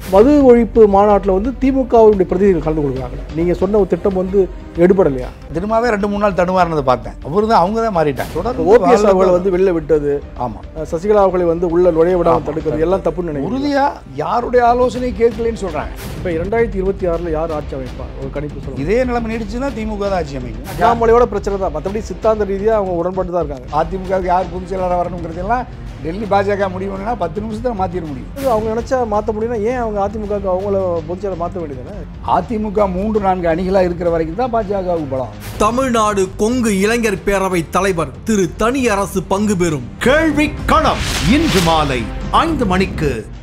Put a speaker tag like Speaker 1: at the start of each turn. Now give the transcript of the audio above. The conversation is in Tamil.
Speaker 1: மது ஒழிப்பு மாநாட்டில் வந்து திமுகவுடைய பிரதிநிதிகள் கலந்து கொள்கிறாங்க நீங்கள் சொன்ன ஒரு திட்டம் வந்து எடுபடலையா
Speaker 2: திரும்பவே ரெண்டு மூணு நாள் தடுமாறினதை பார்த்தேன் அவர் தான் அவங்க தான் மாறிட்டாங்க தொடர்ந்து
Speaker 1: ஓபிஎஸ் அவர்களை
Speaker 2: வாழ்க்கை-
Speaker 1: வந்து வெளில விட்டது
Speaker 2: ஆமா
Speaker 1: அஹ் சசிகலா அவர்களை வந்து உள்ள நுழைய விடாமல் தடுக்கிறது எல்லாம் தப்புன்னு நினைக்கிறேன்
Speaker 2: உறுதியா யாருடைய ஆலோசனை கேட்கலன்னு சொல்றாங்க
Speaker 1: இப்போ இரண்டாயிரத்தி இருபத்தி ஆறில் யார் ஆட்சி அமைப்பா ஒரு கணிப்பு சொல்லுங்க
Speaker 2: இதே நிலைமை நீடிச்சுன்னா திமுக தான் ஆட்சி அமைக்கும்
Speaker 1: அண்ணாமலையோட பிரச்சனை தான் மற்றபடி சித்தாந்த ரீதியாக அவங்க உடன்பாட்டு தான் இருக்காங்க
Speaker 2: அதிமுகவுக்கு யார் பொதுச் செயலாளராக வரணுங்கிறதெல்லாம் டெல்லி பாஜக முடிவு பண்ணா பத்து நிமிஷத்தில் மாற்றிட முடியும்
Speaker 1: இது அவங்க நினைச்சா மாற்ற முடியும்னா ஏன் அவங்க அதிமுகவுக்கு அவங்கள பொதுச்செயலை மாற்ற வேண்டியதானே
Speaker 2: அதிமுக மூன்று நான்கு அணிகளாக இருக்கிற வரைக்கும் தான் பாஜகவுக்கு பலம்
Speaker 3: தமிழ்நாடு கொங்கு இளைஞர் பேரவை தலைவர் திரு தனி அரசு பங்கு பெறும்
Speaker 4: கேள்வி களம் இன்று மாலை ஐந்து மணிக்கு